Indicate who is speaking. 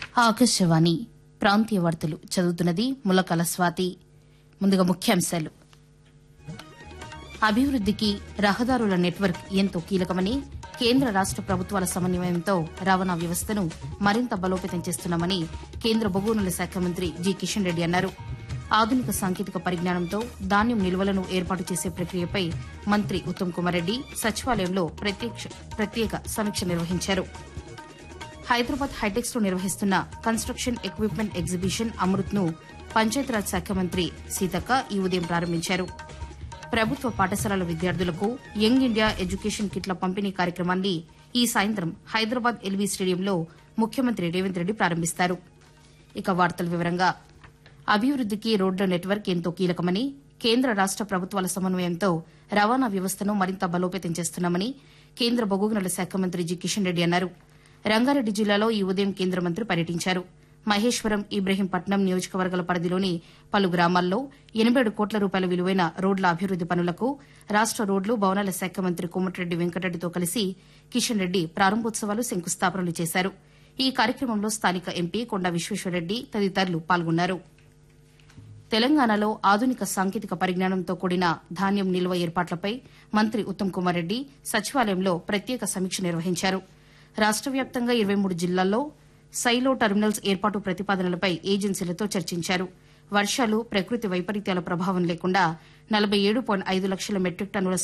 Speaker 1: ఆకాశవాణి ప్రాంతీయ వార్తలు చదువుతున్నది ములకల స్వాతి ముందుగా ముఖ్యాంశాలు అభివృద్దికి రహదారుల నెట్వర్క్ ఎంతో కీలకమని కేంద్ర రాష్ట ప్రభుత్వాల సమన్వయంతో రవాణా వ్యవస్థను మరింత బలోపేతం చేస్తున్నామని కేంద్ర బొగ్గునుల శాఖ మంత్రి జి కిషన్ రెడ్డి అన్నారు ఆధునిక సాంకేతిక పరిజ్ఞానంతో ధాన్యం నిల్వలను ఏర్పాటు చేసే ప్రక్రియపై మంత్రి ఉత్తమ్ కుమార్ రెడ్డి సచివాలయంలో ప్రత్యక్ష- ప్రత్యేక సమీక్ష నిర్వహించారు హైదరాబాద్ హైటెక్స్ లో నిర్వహిస్తున్న కన్స్ట్రక్షన్ ఎక్విప్మెంట్ ఎగ్జిబిషన్ అమృత్ ను పంచాయతీరాజ్ శాఖ మంత్రి సీతక్క ఈ ఉదయం ప్రారంభించారు ప్రభుత్వ పాఠశాలల విద్యార్థులకు యంగ్ ఇండియా ఎడ్యుకేషన్ కిట్ల పంపిణీ కార్యక్రమాన్ని ఈ సాయంత్రం హైదరాబాద్ ఎల్వీ స్టేడియంలో ముఖ్యమంత్రి రేవంత్ రెడ్డి ప్రారంభిస్తారు ఇక వార్తల వివరంగా అభివృద్దికి రోడ్ల నెట్వర్క్ ఎంతో కీలకమని కేంద్ర రాష్ట ప్రభుత్వాల సమన్వయంతో రవాణా వ్యవస్థను మరింత బలోపేతం చేస్తున్నామని కేంద్ర బొగ్గుగనుల శాఖ మంత్రి జి కిషన్ రెడ్డి అన్నారు రంగారెడ్డి జిల్లాలో ఈ ఉదయం కేంద్ర మంత్రి పర్యటించారు మహేశ్వరం ఇబ్రహీంపట్నం నియోజకవర్గాల పరిధిలోని పలు గ్రామాల్లో ఎనబై కోట్ల రూపాయల విలువైన రోడ్ల అభివృద్ది పనులకు రాష్ట రోడ్లు భవనాల శాఖ మంత్రి కోమటిరెడ్డి వెంకటరెడ్డితో కలిసి కిషన్ రెడ్డి ప్రారంభోత్సవాలు శంకుస్థాపనలు చేశారు ఈ కార్యక్రమంలో స్థానిక ఎంపీ కొండ విశ్వేశ్వరరెడ్డి తదితరులు పాల్గొన్నారు తెలంగాణలో ఆధునిక సాంకేతిక పరిజ్ఞానంతో కూడిన ధాన్యం నిల్వ ఏర్పాట్లపై మంత్రి ఉత్తమ్ కుమార్ రెడ్డి సచివాలయంలో ప్రత్యేక సమీక్ష నిర్వహించారు రాష్ట వ్యాప్తంగా ఇరవై మూడు జిల్లాల్లో సైలో టెర్మినల్స్ ఏర్పాటు ప్రతిపాదనలపై ఏజెన్సీలతో చర్చించారు వర్షాలు ప్రకృతి వైపరీత్యాల ప్రభావం లేకుండా నలభై ఏడు పాయింట్ ఐదు లక్షల మెట్రిక్ టన్నుల